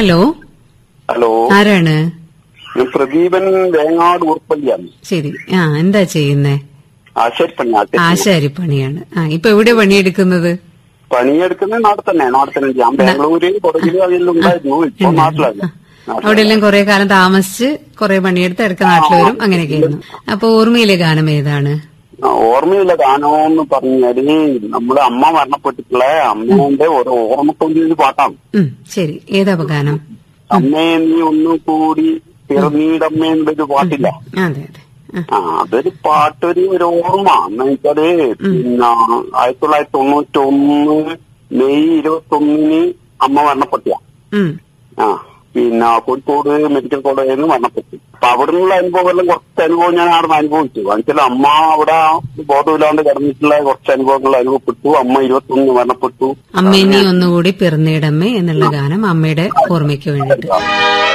hello hello ആരാണ് ഞാൻ പ്രദീപൻ വേങ്ങാട് ഉറപ്പള്ളിയാണ് ശരി ആ എന്താ ചെയ്യുന്നേ ആശാരിപ്പണി ആശാരി ആശാരിപ്പണിയാണ് ആ ഇപ്പൊ എവിടെ പണിയെടുക്കുന്നത് പണിയെടുക്കുന്നത് നാട്ടിൽ തന്നെ നാട്ടിൽ തന്നെ ഞാൻ ബാംഗ്ലൂര് കൊടകില് അതെല്ലാം ഉണ്ടായിരുന്നു ഇപ്പൊ നാട്ടിലല്ല അവിടെ എല്ലാം കുറെ കാലം താമസിച്ച് കുറെ പണിയെടുത്ത് ഇടയ്ക്ക് നാട്ടിൽ വരും അങ്ങനെയൊക്കെ ആയിരുന്നു അപ്പൊ ഓർമ്മയിലെ ഗാനം ഏതാണ് ആ, ഓർമ്മയില്ല ഗാനമെന്ന് പറഞ്ഞാല് നമ്മളെ അമ്മ മരണപ്പെട്ടിട്ടുള്ള അമ്മേന്റെ ഒരു ഓർമ്മക്കൊണ്ടി ഒരു പാട്ടാണ് ഉം ശരി ഏതാ അപ്പൊ ഗാനം അമ്മേ നീ ഒന്നും കൂടി പിറന്നീടമ്മേ എന്നുള്ളൊരു പാട്ടില്ല അതെ അതെ ആ, ആ അതൊരു പാട്ടൊരു ഒരു ഓർമ്മ എന്ന് വെച്ചാല് പിന്നെ ആയിരത്തി തൊള്ളായിരത്തി തൊണ്ണൂറ്റി ഒന്ന് മെയ് ഇരുപത്തി ഒന്നിന് അമ്മ മരണപ്പെട്ടിയ ഉം ആ പിന്നെ കോഴിക്കോട് മെഡിക്കൽ കോളേജിൽ നിന്ന് മരണപ്പെട്ടു അപ്പൊ അവിടെ നിന്നുള്ള അനുഭവമെല്ലാം കുറച്ച് അനുഭവം ഞാൻ അവിടെ നിന്ന് അനുഭവിച്ചു എന്നുവെച്ചാൽ അമ്മ അവിടെ ബോധമില്ലാണ്ട് കിടന്നിട്ടുള്ള കുറച്ച് അനുഭവങ്ങൾ അനുഭവപ്പെട്ടു അമ്മ ഇരുപത്തി ഒന്ന് മരണപ്പെട്ടു അമ്മേ നീ ഒന്നുകൂടി പിറന്നിടമ്മേ എന്നുള്ള ഗാനം അമ്മയുടെ ഓർമ്മയ്ക്ക് വേണ്ടിയിട്ട്